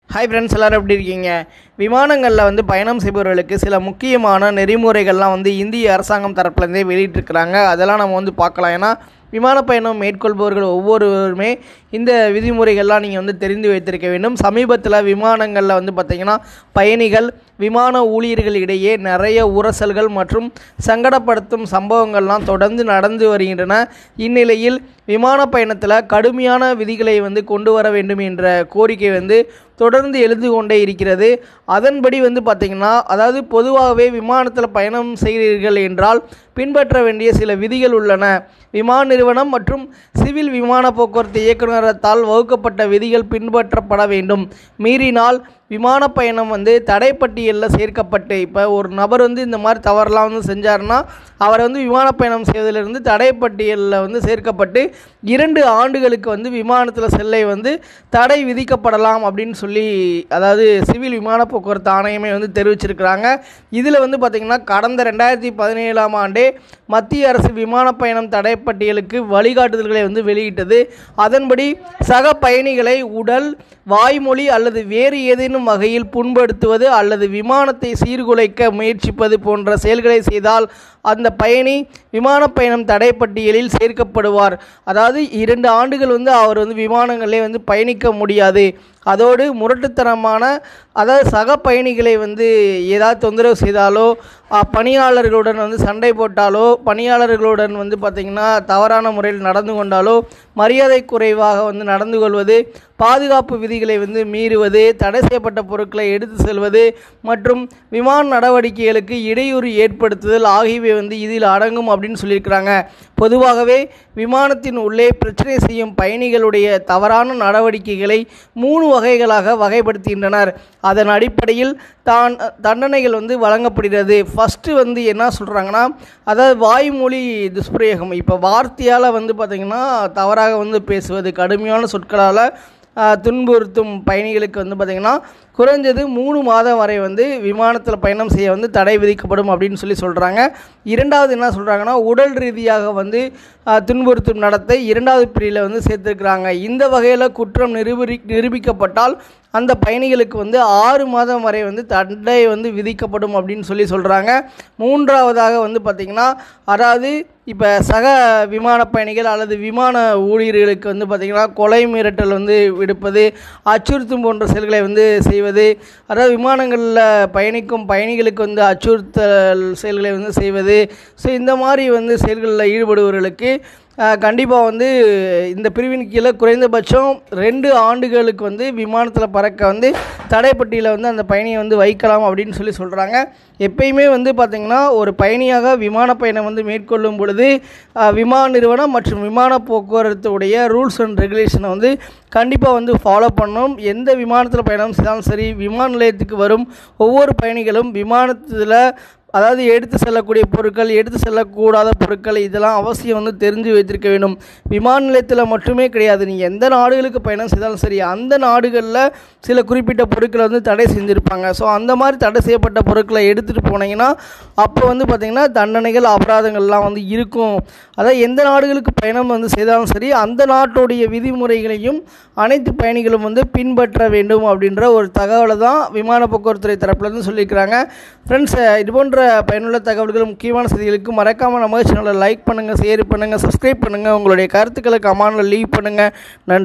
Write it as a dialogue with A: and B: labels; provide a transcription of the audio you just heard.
A: hi friends எல்லோரும் எப்படி இருக்கீங்க விமானங்களில் வந்து பயணம் செய்பவர்களுக்கு சில முக்கியமான நெறிமுறைகள்லாம் வந்து இந்திய அரசாங்கம் தரப்புலேருந்தே வெளியிட்டிருக்கிறாங்க அதெல்லாம் நம்ம வந்து பார்க்கலாம் ஏன்னா விமான பயணம் மேற்கொள்பவர்கள் ஒவ்வொருவருமே இந்த விதிமுறைகள்லாம் நீங்கள் வந்து தெரிந்து வைத்திருக்க வேண்டும் சமீபத்தில் விமானங்களில் வந்து பார்த்திங்கன்னா பயணிகள் விமான ஊழியர்கள் இடையே நிறைய உரசல்கள் மற்றும் சங்கடப்படுத்தும் சம்பவங்கள்லாம் தொடர்ந்து நடந்து வருகின்றன இந்நிலையில் விமான பயணத்தில் கடுமையான விதிகளை வந்து கொண்டு வர வேண்டும் என்ற கோரிக்கை வந்து தொடர்ந்து எழுந்து கொண்டே இருக்கிறது அதன்படி வந்து பார்த்திங்கன்னா அதாவது பொதுவாகவே விமானத்தில் பயணம் செய்கிறீர்கள் என்றால் பின்பற்ற வேண்டிய சில விதிகள் உள்ளன விமான நிறுவனம் மற்றும் சிவில் விமான போக்குவரத்து இயக்குநரகத்தால் வகுக்கப்பட்ட விதிகள் பின்பற்றப்பட வேண்டும் மீறினால் விமான பயணம் வந்து தடைப்பட்டியலில் சேர்க்கப்பட்டு இப்போ ஒரு நபர் வந்து இந்த மாதிரி தவறெல்லாம் வந்து செஞ்சாருன்னா அவரை வந்து விமான பயணம் செய்வதிலிருந்து தடைப்பட்டியலில் வந்து சேர்க்கப்பட்டு இரண்டு ஆண்டுகளுக்கு வந்து விமானத்தில் செல்லை வந்து தடை விதிக்கப்படலாம் அப்படின்னு சொல்லி அதாவது சிவில் விமான போக்குவரத்து ஆணையமே வந்து தெரிவிச்சிருக்கிறாங்க இதில் வந்து பார்த்திங்கன்னா கடந்த ரெண்டாயிரத்தி பதினேழாம் ஆண்டே மத்திய அரசு விமான பயணம் தடைப்பட்டியலுக்கு வழிகாட்டுதல்களை வந்து வெளியிட்டது அதன்படி சக பயணிகளை உடல் வாய்மொழி அல்லது வேறு ஏதேனும் வகையில் புண்படுத்துவது அல்லது விமானத்தை சீர்குலைக்க முயற்சிப்பது போன்ற செயல்களை செய்தால் அந்த பயணி விமான பயணம் தடைப்பட்டியலில் சேர்க்கப்படுவார் அதாவது இரண்டு ஆண்டுகள் வந்து அவர் வந்து விமானங்களே வந்து பயணிக்க முடியாது அதோடு முரட்டுத்தனமான அதாவது சக பயணிகளை வந்து ஏதாவது தொந்தரவு செய்தாலோ அ, பணியாளர்களுடன் வந்து சண்டை போட்டாலோ பணியாளர்களுடன் வந்து பார்த்திங்கன்னா தவறான முறையில் நடந்து கொண்டாலோ மரியாதை குறைவாக வந்து நடந்து கொள்வது பாதுகாப்பு விதிகளை வந்து மீறுவது தடை செய்யப்பட்ட பொருட்களை எடுத்து செல்வது மற்றும் விமான நடவடிக்கைகளுக்கு இடையூறு ஏற்படுத்துதல் ஆகியவை வந்து இதில் அடங்கும் அப்படின்னு சொல்லியிருக்கிறாங்க பொதுவாகவே விமானத்தின் உள்ளே பிரச்சனை செய்யும் பயணிகளுடைய தவறான நடவடிக்கைகளை மூணு வகைகளாக வகைப்படுத்துகின்றனர் அதன் அடிப்படையில் தான் தண்டனைகள் வந்து வழங்கப்படுகிறது ஃபஸ்ட்டு வந்து என்ன சொல்கிறாங்கன்னா அதாவது வாய்மொழி துஷ்பிரயோகம் இப்போ வார்த்தையால் வந்து பார்த்திங்கன்னா தவறாக வந்து பேசுவது கடுமையான சொற்களால் ஆஹ், துன்புறுத்தும் பயணிகளுக்கு வந்து பார்த்திங்கன்னா குறைஞ்சது மூணு மாதம் வரை வந்து விமானத்தில் பயணம் செய்ய வந்து தடை விதிக்கப்படும் அப்படின்னு சொல்லி சொல்கிறாங்க இரண்டாவது என்ன சொல்கிறாங்கன்னா உடல் ரீதியாக வந்து ஆஹ், துன்புறுத்தும் நடத்தை இரண்டாவது பிரிவில் வந்து சேர்த்துருக்குறாங்க இந்த வகையில் குற்றம் நிரூபி நிரூபிக்கப்பட்டால் அந்த பயணிகளுக்கு வந்து ஆறு மாதம் வரை வந்து தண்டனை வந்து விதிக்கப்படும் அப்படின்னு சொல்லி சொல்கிறாங்க மூன்றாவதாக வந்து பார்த்திங்கன்னா அதாவது இப்போ சக விமான பயணிகள் அல்லது விமான ஊழியர்களுக்கு வந்து பார்த்திங்கன்னா கொலை மிரட்டல் வந்து விடுப்பது அச்சுறுத்தும் போன்ற செயல்களை வந்து செய்வது அதாவது விமானங்களில் பயணிக்கும் பயணிகளுக்கு வந்து அச்சுறுத்தல் செயல்களை வந்து செய்வது ஸோ இந்த மாதிரி வந்து செயல்களில் ஈடுபடுபவர்களுக்கு கண்டிப்பாக வந்து இந்த பிரிவின் கீழே குறைந்தபட்சம் ரெண்டு ஆண்டுகளுக்கு வந்து விமானத்தில் பறக்க வந்து தடைப்பட்டியில் வந்து அந்த பயணியை வந்து வைக்கலாம் அப்படின்னு சொல்லி சொல்கிறாங்க எப்பயுமே வந்து பார்த்திங்கன்னா ஒரு பயணியாக விமான பயணம் வந்து மேற்கொள்ளும் பொழுது அஹ், விமான நிறுவனம் மற்றும் விமான போக்குவரத்துடைய ரூல்ஸ் அண்ட் ரெகுலேஷனை வந்து கண்டிப்பாக வந்து ஃபாலோ பண்ணணும் எந்த விமானத்தில் பயணம் செய்தாலும் சரி விமான நிலையத்துக்கு வரும் ஒவ்வொரு பயணிகளும் விமானத்தில் அதாவது எடுத்து செல்லக்கூடிய பொருட்கள் எடுத்து செல்லக்கூடாத பொருட்கள் இதெல்லாம் அவசியம் வந்து தெரிஞ்சு வைத்திருக்க வேண்டும் விமான நிலையத்தில் மட்டுமே கிடையாது நீங்கள் எந்த நாடுகளுக்கு பயணம் செய்தாலும் சரி அந்த நாடுகளில் சில குறிப்பிட்ட பொருட்களை வந்து தடை செஞ்சுருப்பாங்க ஸோ அந்த மாதிரி தடை செய்யப்பட்ட பொருட்களை எடுத்துகிட்டு போனீங்கன்னா அப்போ வந்து பார்த்திங்கன்னா தண்டனைகள் அபராதங்கள்லாம் வந்து இருக்கும் அதாவது எந்த நாடுகளுக்கு பயணம் வந்து செய்தாலும் சரி அந்த நாட்டுடைய விதிமுறைகளையும் அனைத்து பயணிகளும் வந்து பின்பற்ற வேண்டும் அப்படின்ற ஒரு தகவலை தான் விமான போக்குவரத்துறை தரப்புலேருந்து சொல்லியிருக்கிறாங்க ஃப்ரெண்ட்ஸ் இது போன்ற பயனுள்ள தகவல்கள் முக்கியமான செய்திகளுக்கு மறக்காமல் நம்ம சேனலை லைக் பண்ணுங்கள் ஷேர் பண்ணுங்கள் சப்ஸ்கிரைப் பண்ணுங்கள் உங்களுடைய கருத்துக்களை கமெண்டில் லீவ் பண்ணுங்கள் நன்றி